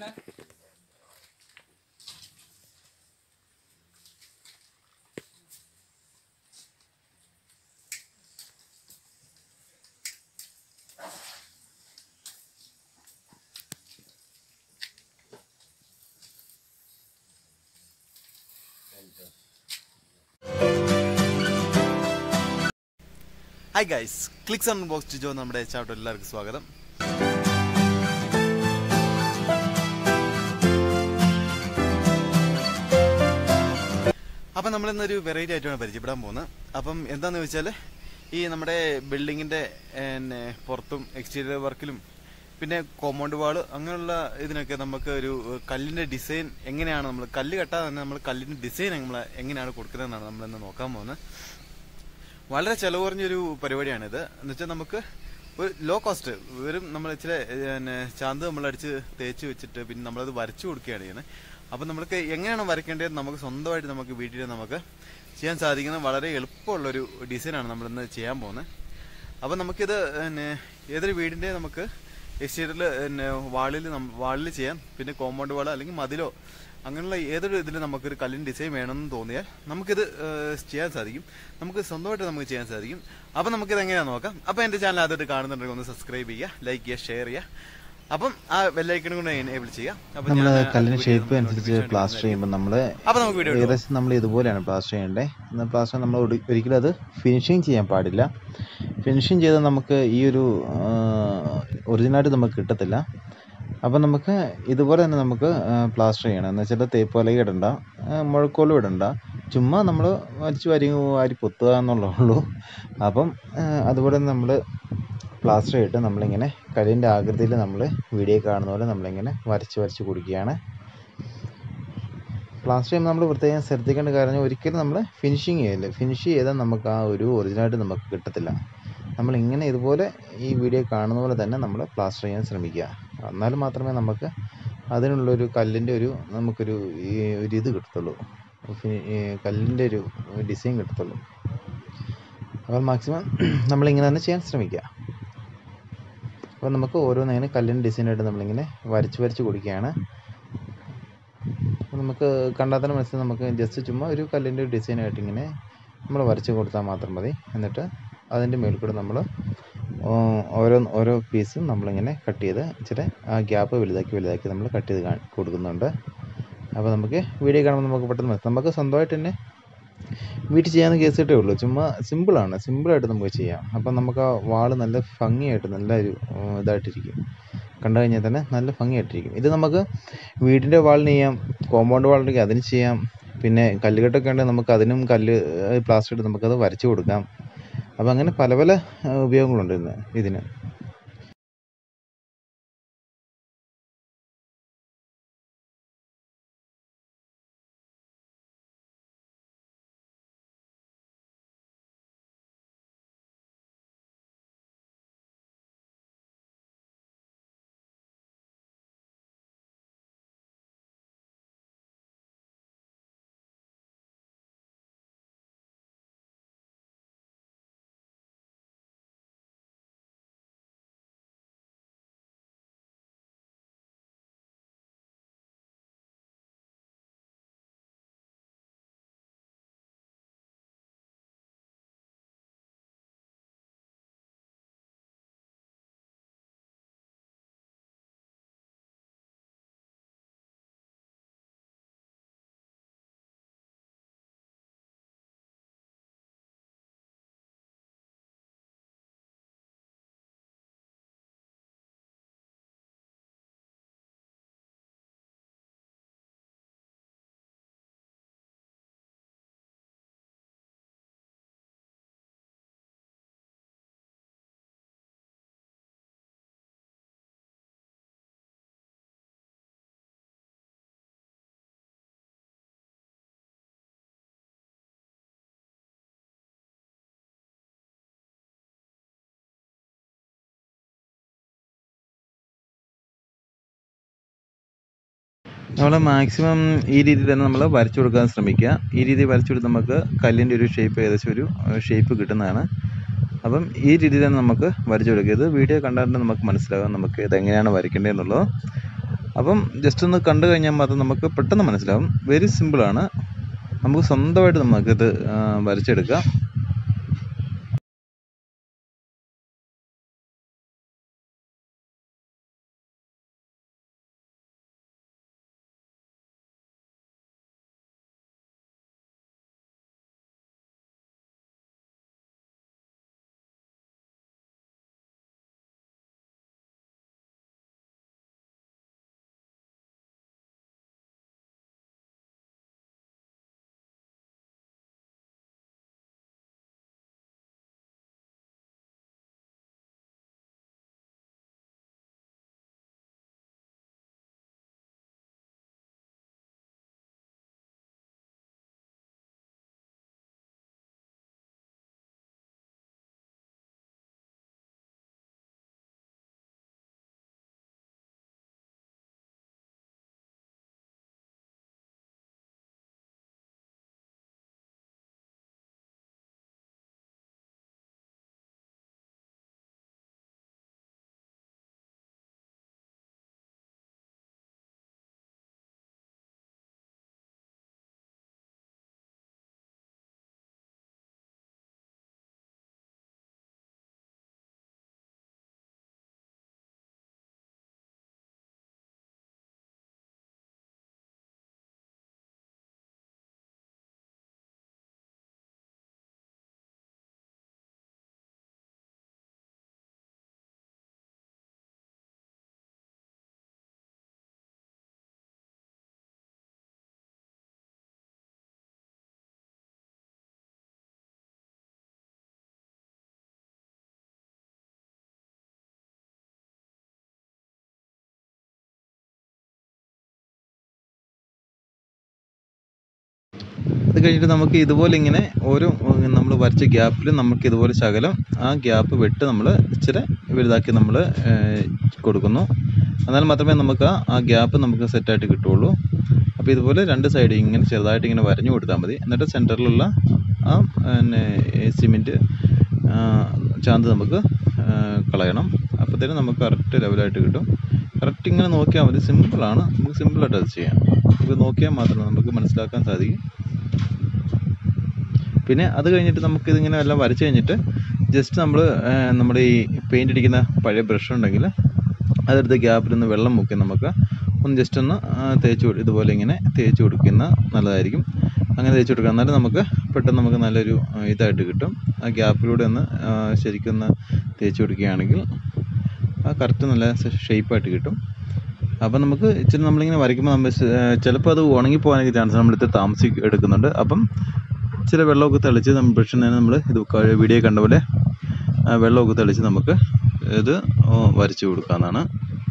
വരയ്ക്കാനാ hi guys clicks on box ജോ നമ്മുടെ chapter എല്ലാവർക്കും സ്വാഗതം അപ്പം നമ്മൾ ഇന്നൊരു വെറൈറ്റി ആയിട്ടാണ് പരിചയപ്പെടാൻ പോകുന്നത് അപ്പം എന്താന്ന് വെച്ചാൽ ഈ നമ്മുടെ ബിൽഡിങ്ങിന്റെ പിന്നെ പുറത്തും എക്സ്റ്റീരിയർ വർക്കിലും പിന്നെ കോമ്പൗണ്ട് വാള് അങ്ങനെയുള്ള ഇതിനൊക്കെ നമുക്ക് ഒരു കല്ലിന്റെ ഡിസൈൻ എങ്ങനെയാണ് നമ്മൾ കല്ല് കെട്ടാതെ തന്നെ നമ്മൾ കല്ലിന്റെ ഡിസൈൻ നമ്മൾ എങ്ങനെയാണ് കൊടുക്കുന്നതെന്നാണ് നമ്മൾ ഇന്ന് നോക്കാൻ പോകുന്നത് വളരെ ചെലവ് കുറഞ്ഞൊരു പരിപാടിയാണിത് എന്ന് വെച്ചാൽ നമുക്ക് ഒരു ലോ കോസ്റ്റ് വെറും നമ്മൾ ഇച്ചിരി പിന്നെ ചാന്ത് നമ്മൾ അടിച്ച് തേച്ച് വെച്ചിട്ട് പിന്നെ നമ്മളത് വരച്ചു കൊടുക്കുകയാണ് ചെയ്യുന്നത് അപ്പം നമ്മൾക്ക് എങ്ങനെയാണ് വരയ്ക്കേണ്ടത് നമുക്ക് സ്വന്തമായിട്ട് നമുക്ക് വീട്ടിൽ നമുക്ക് ചെയ്യാൻ സാധിക്കുന്ന വളരെ എളുപ്പമുള്ളൊരു ഡിസൈനാണ് നമ്മളിന്ന് ചെയ്യാൻ പോകുന്നത് അപ്പം നമുക്കിത് പിന്നെ ഏതൊരു വീടിൻ്റെ നമുക്ക് എക്സ്റ്റീരിയറിൽ പിന്നെ വാളിൽ വാളിൽ ചെയ്യാം പിന്നെ കോമ്പൗണ്ട് വാൾ അല്ലെങ്കിൽ മതിലോ അങ്ങനെയുള്ള ഏതൊരു ഇതിൽ നമുക്കൊരു കല്ലിന് ഡിസൈൻ വേണമെന്ന് തോന്നിയാൽ നമുക്കിത് ഏഹ്, ചെയ്യാൻ സാധിക്കും നമുക്ക് സ്വന്തമായിട്ട് നമുക്ക് ചെയ്യാൻ സാധിക്കും അപ്പം നമുക്കിത് എങ്ങനെയാണെന്ന് നോക്കാം അപ്പം എൻ്റെ ചാനൽ ആദ്യമായിട്ട് കാണുന്നുണ്ടെങ്കിൽ ഒന്ന് സബ്സ്ക്രൈബ് ചെയ്യുക ലൈക്ക് ചെയ്യുക ഷെയർ ചെയ്യുക അപ്പം ആ ബെല്ലൈക്കണും കൂടെ എനേബിൾ ചെയ്യാം അപ്പം നമ്മൾ ഞാൻ കല്ലിന് വീഡിയോ ഷേപ്പ് നമുക്ക് അനുസരിച്ച് വീഡിയോ പ്ലാസ്റ്റർ ചെയ്യുമ്പോൾ നമ്മൾ അപ്പം നമുക്ക് വീഡിയോ എടുക്കാം. ഏകദേശം നമ്മൾ ഇതുപോലെയാണ് പ്ലാസ്റ്റർ ചെയ്യേണ്ടത് എന്നാൽ പ്ലാസ്റ്റർ നമ്മൾ ഒരി- ഒരിക്കലും അത് ഫിനിഷിങ് ചെയ്യാൻ പാടില്ല ഫിനിഷിങ് ചെയ്താൽ നമുക്ക് ഈ ഒരു ഒറിജിനായിട്ട് നമുക്ക് കിട്ടത്തില്ല അപ്പം നമുക്ക് ഇതുപോലെ തന്നെ നമുക്ക് പ്ലാസ്റ്റർ ചെയ്യണം എന്ന് വെച്ചാൽ തേപ്പ് വലയും ഇടണ്ട ആ, മുഴക്കോലും ഇടണ്ട ചുമ്മാ നമ്മൾ വലിച്ചു വാരി വാരി പൊത്തുക എന്നുള്ളേ ഉള്ളൂ അപ്പം ആ, അതുപോലെ നമ്മൾ പ്ലാസ്റ്റർ ഇട്ട് നമ്മളിങ്ങനെ കല്ലിൻ്റെ ആകൃതിയിൽ നമ്മൾ വീഡിയോ കാണുന്ന പോലെ നമ്മളിങ്ങനെ വരച്ച് വരച്ച് കൊടുക്കുകയാണ് പ്ലാസ്റ്റർ ചെയ്യുമ്പോൾ നമ്മൾ പ്രത്യേകം ശ്രദ്ധിക്കേണ്ട കാര്യം ഒരിക്കലും നമ്മൾ ഫിനിഷിങ് ചെയ്യില്ല ഫിനിഷ് ചെയ്താൽ നമുക്ക് ആ ഒരു ഒറിജിനായിട്ട് നമുക്ക് കിട്ടത്തില്ല നമ്മൾ ഇങ്ങനെ ഇതുപോലെ ഈ വീഡിയോ കാണുന്ന പോലെ തന്നെ നമ്മൾ പ്ലാസ്റ്റർ ചെയ്യാൻ ശ്രമിക്കുക എന്നാൽ മാത്രമേ നമുക്ക് അതിനുള്ളൊരു കല്ലിൻ്റെ ഒരു നമുക്കൊരു ഈ ഒരു ഇത് കിട്ടത്തുള്ളൂ ഫിനി- ഈ കല്ലിൻ്റെ ഒരു ഡിസൈൻ കിട്ടത്തുള്ളൂ അപ്പോൾ മാക്സിമം നമ്മളിങ്ങനെ തന്നെ ചെയ്യാൻ ശ്രമിക്കുക അപ്പോൾ നമുക്ക് ഓരോന്നിങ്ങനെ കല്ലിൻ്റെ ഡിസൈനായിട്ട് നമ്മളിങ്ങനെ വരച്ച് വരച്ച് കൊടുക്കുകയാണ് അപ്പോൾ നമുക്ക് കണ്ടാൽ തന്നെ മനസ്സിലാവും നമുക്ക് ജസ്റ്റ് ചുമ്മാ ഒരു കല്ലിൻ്റെ ഡിസൈനായിട്ട് ഇങ്ങനെ നമ്മൾ വരച്ച് കൊടുത്താൽ മാത്രം മതി എന്നിട്ട് അതിൻ്റെ മേൽ കൂടെ നമ്മൾ ഓരോ ഓരോ പീസും നമ്മളിങ്ങനെ കട്ട് ചെയ്ത് ഇച്ചിരി ആ ഗ്യാപ്പ് വലുതാക്കി വലുതാക്കി നമ്മൾ കട്ട് ചെയ്ത് കാണി- കൊടുക്കുന്നുണ്ട് അപ്പോൾ നമുക്ക് വീഡിയോ കാണുമ്പോൾ നമുക്ക് പെട്ടെന്ന് മനസ്സിലാവും നമുക്ക് സ്വന്തമായിട്ട് തന്നെ വീട്ടിൽ ചെയ്യാവുന്ന കേസ് കിട്ടേ ഉള്ളൂ ചുമ്മാ സിമ്പിളാണ് സിമ്പിളായിട്ട് നമുക്ക് ചെയ്യാം അപ്പം നമുക്ക് ആ വാള് നല്ല ഭംഗിയായിട്ട് നല്ല ഒരു ഉം, ഇതായിട്ടിരിക്കും കണ്ടു കഴിഞ്ഞാൽ തന്നെ നല്ല ഭംഗിയായിട്ടിരിക്കും ഇത് നമുക്ക് വീടിൻ്റെ വാളിന് ചെയ്യാം കോമ്പൗണ്ട് വാളുണ്ടെങ്കിൽ അതിന് ചെയ്യാം പിന്നെ കല്ലുകെട്ടൊക്കെ ഉണ്ടെങ്കിൽ നമുക്ക് അതിനും കല്ല് പ്ലാസ്റ്റർ ഇട്ട് നമുക്കത് വരച്ച് കൊടുക്കാം അപ്പം അങ്ങനെ പല പല ആ, ഉപയോഗങ്ങളുണ്ട് ഇന്ന് ഇതിന് നമ്മൾ മാക്സിമം ഈ രീതിയിൽ തന്നെ നമ്മൾ വരച്ചു കൊടുക്കാൻ ശ്രമിക്കുക ഈ രീതിയിൽ വരച്ചു കൊടുത്ത് നമുക്ക് കല്ലിൻ്റെ ഒരു ഷേപ്പ് ഏകദേശം ഒരു ഷേപ്പ് കിട്ടുന്നതാണ് അപ്പം ഈ രീതിയിൽ തന്നെ നമുക്ക് വരച്ചു കൊടുക്കുക ഇത് വീഡിയോ കണ്ടാൽ തന്നെ നമുക്ക് മനസ്സിലാകും നമുക്ക് ഇതെങ്ങനെയാണ് വരയ്ക്കേണ്ടതെന്നുള്ളത് അപ്പം ജസ്റ്റ് ഒന്ന് കണ്ടു കഴിഞ്ഞാൽ മാത്രം നമുക്ക് പെട്ടെന്ന് മനസ്സിലാവും വെരി സിമ്പിളാണ് നമുക്ക് സ്വന്തമായിട്ട് നമുക്കിത് ആ, വരച്ചെടുക്കാം അത് കഴിഞ്ഞിട്ട് നമുക്ക് ഇതുപോലെ ഇങ്ങനെ ഓരോ നമ്മൾ വരച്ച ഗ്യാപ്പിൽ നമുക്ക് ഇതുപോലെ ശകലം ആ ഗ്യാപ്പ് വെട്ട് നമ്മൾ ഇച്ചിരി വലുതാക്കി നമ്മൾ കൊടുക്കുന്നു എന്നാൽ മാത്രമേ നമുക്ക് ആ- ആ ഗ്യാപ്പ് നമുക്ക് സെറ്റായിട്ട് കിട്ടുള്ളൂ അപ്പോൾ ഇതുപോലെ രണ്ട് സൈഡ് ഇങ്ങനെ ചെറുതായിട്ട് ഇങ്ങനെ വരഞ്ഞു കൊടുത്താൽ മതി എന്നിട്ട് സെൻറ്ററിലുള്ള ആ പിന്നെ സിമെൻറ്റ് ചാന്ത് നമുക്ക് ആ, കളയണം അപ്പോഴത്തേനും നമുക്ക് കറക്റ്റ് ലെവലായിട്ട് കിട്ടും കറക്റ്റ് ഇങ്ങനെ നോക്കിയാൽ മതി സിമ്പിളാണ് നമുക്ക് സിമ്പിളായിട്ട് അത് ചെയ്യാം നമുക്ക് നോക്കിയാൽ മാത്രമേ നമുക്ക് മനസ്സിലാക്കാൻ സാധിക്കും പിന്നെ അത് കഴിഞ്ഞിട്ട് നമുക്ക് ഇതിങ്ങനെ എല്ലാം വരച്ച് കഴിഞ്ഞിട്ട് ജസ്റ്റ് നമ്മൾ നമ്മുടെ ഈ പെയിൻ്റ് അടിക്കുന്ന പഴയ ബ്രഷ് ഉണ്ടെങ്കിൽ അതെടുത്ത് ഗ്യാപ്പിൽ നിന്ന് വെള്ളം മുക്കി നമുക്ക് ഒന്ന് ജസ്റ്റ് ഒന്ന് ആ, തേച്ച് കൊടു- ഇതുപോലെ ഇങ്ങനെ തേച്ച് കൊടുക്കുന്ന നല്ലതായിരിക്കും അങ്ങനെ തേച്ച് കൊടുക്കുക എന്നാലും നമുക്ക് പെട്ടെന്ന് നമുക്ക് നല്ലൊരു ആ, ഇതായിട്ട് കിട്ടും ആ ഗ്യാപ്പിലൂടെ ഒന്ന് ആ, ശരിക്കും ഒന്ന് തേച്ച് കൊടുക്കുകയാണെങ്കിൽ ആ കറക്റ്റ് നല്ല ഷേപ്പായിട്ട് കിട്ടും അപ്പം നമുക്ക് ഇച്ചിരി നമ്മളിങ്ങനെ വരയ്ക്കുമ്പോൾ നമ്മൾ ചിലപ്പോൾ അത് ഉണങ്ങിപ്പോകാനൊക്കെ ചാൻസ് നമ്മളിത് താമസി എടുക്കുന്നുണ്ട് അപ്പം ഇച്ചിരി വെള്ളമൊക്കെ തെളിച്ച് നമ്മൾ ബ്രഷിൽ നിന്ന് നമ്മൾ ഇത് ക- വീഡിയോ കണ്ട പോലെ ആ വെള്ളമൊക്കെ തെളിച്ച് നമുക്ക് ഇത് വരച്ച് കൊടുക്കാവുന്നതാണ്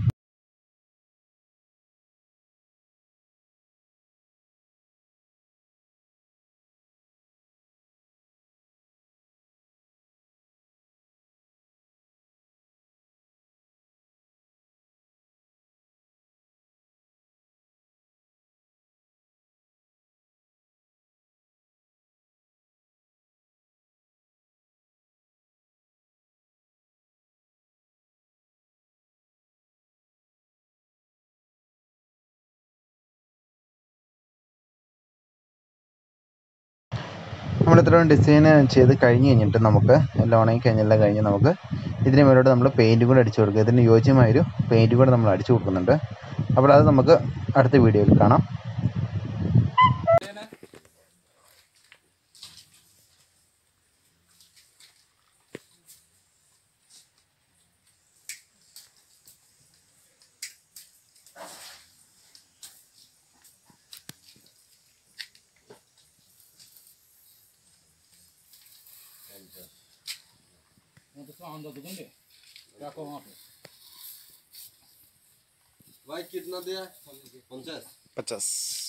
നമ്മൾ ഇത്രയും ഡിസൈൻ ചെയ്ത് കഴിഞ്ഞ് കഴിഞ്ഞിട്ട് നമുക്ക് എല്ലാം ഉണങ്ങി കഴിഞ്ഞെല്ലാം കഴിഞ്ഞ് നമുക്ക് ഇതിന് മേലോട്ട് നമ്മൾ പെയിൻറ്റ് കൂടെ അടിച്ചു കൊടുക്കുക ഇതിന് യോജ്യമായൊരു പെയിൻറ്റ് കൂടെ നമ്മൾ അടിച്ചു കൊടുക്കുന്നുണ്ട് അപ്പോൾ അത് നമുക്ക് അടുത്ത വീഡിയോയിൽ കാണാം भाई कितना दिया पचास പച്ചാസ്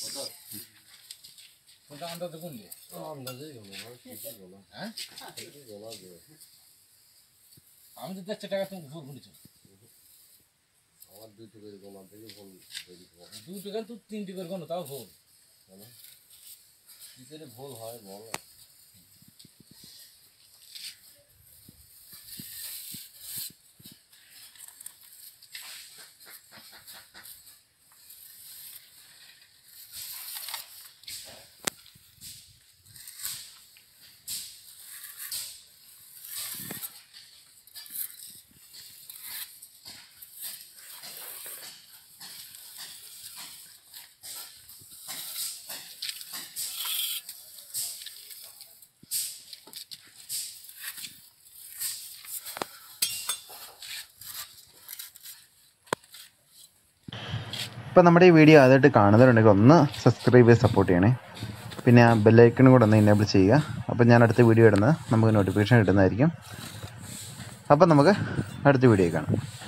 আমি তো দেড়শো টাকা তুমি ভুল করেছো আমার দুই টাকা গোনা থেকে ফোন তৈরি করো দু টাকা তো তিন টাকার কোনো তাও ভুল কি করে ভুল হয় বল അപ്പോൾ നമ്മുടെ ഈ വീഡിയോ ആദ്യമായിട്ട് കാണുന്നവരുണ്ടെങ്കിൽ ഒന്ന് സബ്സ്ക്രൈബ് ചെയ്ത് സപ്പോർട്ട് ചെയ്യണേ പിന്നെ ആ ബെല്ലൈക്കണും കൂടെ ഒന്ന് എനേബിൾ ചെയ്യുക അപ്പോൾ ഞാൻ അടുത്ത വീഡിയോ ഇടുന്നത് നമുക്ക് നോട്ടിഫിക്കേഷൻ കിട്ടുന്നതായിരിക്കും അപ്പോൾ നമുക്ക് അടുത്ത വീഡിയോ കാണാം